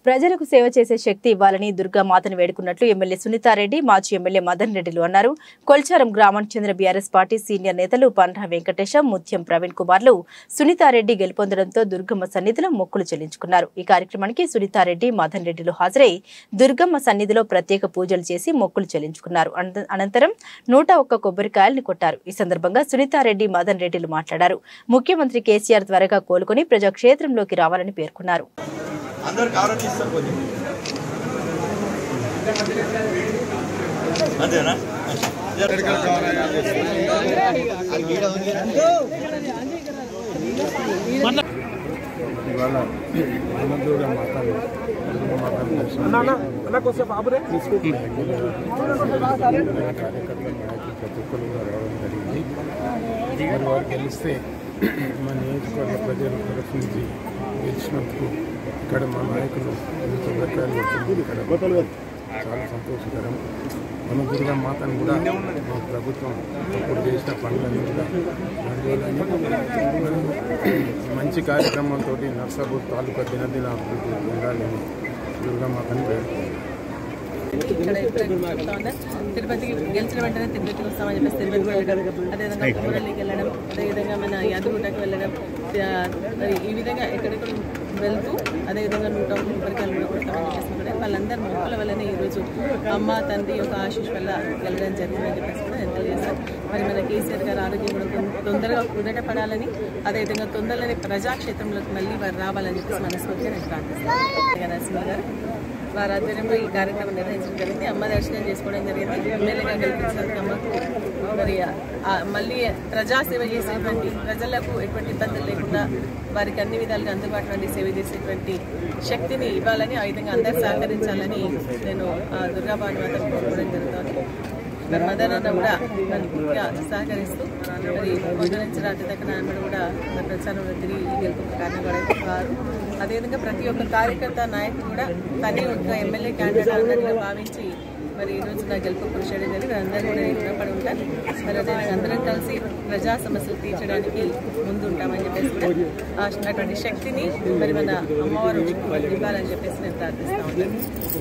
ప్రజలకు సేవ చేసే శక్తి ఇవ్వాలని దుర్గా మాతను వేడుకున్నట్లు ఎమ్మెల్యే సునీతారెడ్డి మాజీ ఎమ్మెల్యే మదన్ రెడ్డిలు అన్నారు కొల్చారం గ్రామానికి చెందిన బీఆర్ఎస్ పార్టీ సీనియర్ నేతలు పండ్ర వెంకటేశం ముత్యం ప్రవీణ్ కుమార్లు సునీతారెడ్డి గెలుపొందడంతో దుర్గమ్మ సన్నిధిలో మొక్కులు చెల్లించుకున్నారు ఈ కార్యక్రమానికి సునీతారెడ్డి మదన్ రెడ్డిలు హాజరై దుర్గమ్మ సన్నిధిలో ప్రత్యేక పూజలు చేసి మొక్కులు చెల్లించుకున్నారు అనంత- అనంతరం నూట ఒక్క కొబ్బరికాయల్ని కొట్టారు ఈ సందర్భంగా సునీతారెడ్డి మదన్ రెడ్డిలు మాట్లాడారు ముఖ్యమంత్రి కేసీఆర్ త్వరగా కోలుకొని ప్రజాక్షేత్రంలోకి రావాలని పేర్కొన్నారు అందరు కవరేజ్ ఇస్తారు కొద్దిగా అంతేనా ఇవాళ అన్నదూర మాతాలు మాతాలు కార్యకర్తలు నాయకులు ప్రతి ఒక్కరు కూడా రావడం జరిగింది మరి వారు గెలిస్తే మా నియోజకవర్గ ప్రజల తరఫు నుంచి గెలిచినందుకు ఇక్కడ మా నాయకులు ఎన్ని కొబ్బరికాయలు కొడుతుంది ఇక్కడ చాలా సంతోషకరం మన దుర్గా మాతను కూడా మా ప్రభుత్వం అప్పుడు చేసిన పనులన్నీ కూడా నడవాలని మరి మంచి కార్యక్రమంతో నర్సాపూర్ తాలూకా దినదిన అభివృద్ధి ఉండాలని దుర్గామాతని వేడుకుంటున్నాను ఇక్కడ ఇప్పుడు చెప్తా ఉన్నా తిరుపతికి గెలిచిన వెంటనే తిరుపతికి వస్తామని చెప్పేసి తిరుపతి వెళ్ళడం అదేవిధంగా కుమరలికి వెళ్ళడం అదేవిధంగా మన యాదగుట్టకి వెళ్ళడం ఆ, మరి ఈ విధంగా ఎక్కడెక్కడ వెళ్తూ అదేవిధంగా నూట ఒక్క కొబ్బరికాయలు కూడా కొడతామని చెప్పేసి కూడా వాళ్ళందరి మొక్కల వల్లనే ఈరోజు అమ్మ తండ్రి యొక్క ఆశీష్ వల్ల వెళ్ళడం జరిగిందని చెప్పేసి కూడా నేను తెలియజేస్తాను మరి మన కేసీఆర్ గారు ఆరోగ్యం కూడా తొం- తొందరగా కుదట పడాలని అదేవిధంగా తొందరలోనే ప్రజాక్షేత్రంలోకి మళ్ళీ వారు రావాలని చెప్పేసి మనస్ఫూర్తిగా నేను ప్రార్థిస్తాను నరసింహ గారు వారి ఆధ్వర్యంలో ఈ కార్యక్రమం నిర్వహించడం జరిగింది అమ్మ దర్శనం చేసుకోవడం జరిగింది ఎమ్మెల్యేగా గెలిపించినందుకు అమ్మకు మరి ఆ మళ్ళీ ప్రజాసేవ చేసేటువంటి ప్రజలకు ఎటువంటి ఇబ్బందులు లేకుండా వారికి అన్ని విధాలుగా అందుబాటులో ఉండి సేవ చేసేటువంటి శక్తిని ఇవ్వాలని ఆ విధంగా అందరూ సహకరించాలని నేను ఆ దుర్గాబాని మాత్రం కోరుకోవడం జరుగుతుంది మరి మదర్ అన్న కూడా మరి ముఖ్య సహకరిస్తూ మరి పొద్దు నుంచి రాత్రి దాకా నాన్న కూడా మరి ప్రచారంలో తిరిగి గెలుపు కారణం కూడా వారు అదేవిధంగా ప్రతి ఒక్క కార్యకర్త నాయకుడు కూడా తనే ఒక ఎమ్మెల్యే క్యాండిడేట్ అన్నట్టుగా భావించి మరి ఈ రోజు నా గెలుపు కృషి చేయడం జరిగింది అందరూ కూడా నేను రుణపడి ఉంటాను మరి అదేవిధంగా అందరం కలిసి ప్రజా సమస్యలు తీర్చడానికి ముందు ఉంటామని చెప్పేసి కూడా ఆ అటువంటి శక్తిని మరి మన అమ్మవారు ఇవ్వాలని చెప్పేసి నేను ప్రార్థిస్తా ఉంటాను